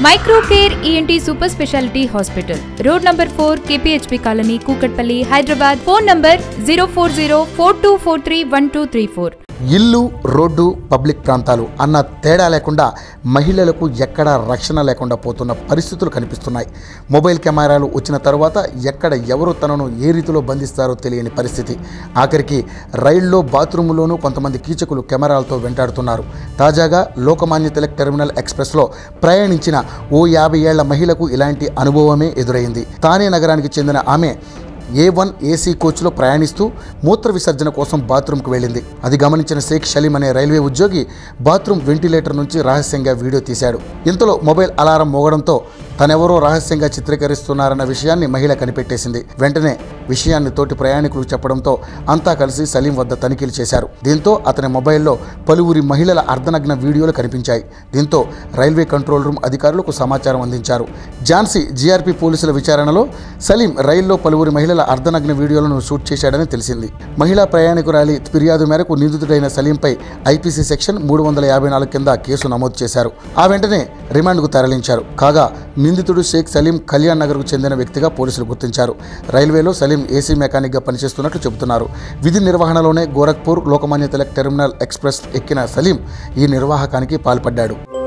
micro care ENT super speciality hospital road number four KPHB colony Kukatpally Hyderabad phone number zero four zero four two four three one two three four ఇల్లు road public ప్రాంతాలు అన్న తేడా లేకుండా మహిళలకు ఎక్కడా రక్షణ లేకుండా పోతున్న పరిస్థితులు కనిపిస్తున్నాయి మొబైల్ కెమెరాలు వచ్చిన తర్వాత ఎక్కడ ఎవరు తనను ఏ రీతిలో బంధిస్తారో తెలియని పరిస్థితి ఆఖరికి రైల్లో బాత్రూములోనూ కొంతమంది కీచకులు కెమెరాలతో వెంటాడుతున్నారు తాజాగా లోకమాన్య తిలక్ టెర్మినల్ ఎక్స్ప్రెస్లో ప్రయాణించిన ఓ యాభై ఏళ్ల మహిళకు ఇలాంటి అనుభవమే ఎదురైంది తానే నగరానికి చెందిన ఆమె ఏ వన్ ఏసీ కోచ్లో ప్రయాణిస్తూ మూత్ర విసర్జన కోసం బాత్రూంకు వెళ్ళింది అది గమనించిన షేక్ షలీం అనే రైల్వే ఉద్యోగి బాత్రూమ్ వెంటిలేటర్ నుంచి రహస్యంగా వీడియో తీశాడు ఇంతలో మొబైల్ అలారం మోగడంతో తనెవరో రహస్యంగా చిత్రీకరిస్తున్నారన్న విషయాన్ని మహిళ కనిపెట్టేసింది వెంటనే విషయాన్ని తోటి ప్రయాణికులకు చెప్పడంతో అంతా కలిసి సలీం వద్ద తనిఖీలు చేశారు దీంతో అతని మొబైల్లో పలువురి మహిళల అర్ధనగ్న వీడియోలు కనిపించాయి దీంతో రైల్వే కంట్రోల్ రూమ్ అధికారులకు సమాచారం అందించారు ఝాన్సీ జీఆర్పీ పోలీసుల విచారణలో సలీం రైల్లో పలువురి మహిళల అర్ధనగ్న వీడియోలను షూట్ చేశాడని తెలిసింది మహిళా ప్రయాణికురాలి ఫిర్యాదు మేరకు నిందితుడైన సలీంపై ఐపీసీ సెక్షన్ మూడు వందల యాభై నాలుగు కింద కేసు నమోదు చేశారు ఆ వెంటనే రిమాండ్కు తరలించారు కాగా నిందితుడు షేక్ సలీం కళ్యాణ్ నగర్కు చెందిన వ్యక్తిగా పోలీసులు గుర్తించారు రైల్వేలో సలీం ఏసీ మెకానిక్గా పనిచేస్తున్నట్లు చెబుతున్నారు విధి నిర్వహణలోనే గోరఖ్పూర్ లోకమాన్య తిలక్ టెర్మినల్ ఎక్స్ప్రెస్ ఎక్కిన సలీం ఈ నిర్వాహకానికి పాల్పడ్డాడు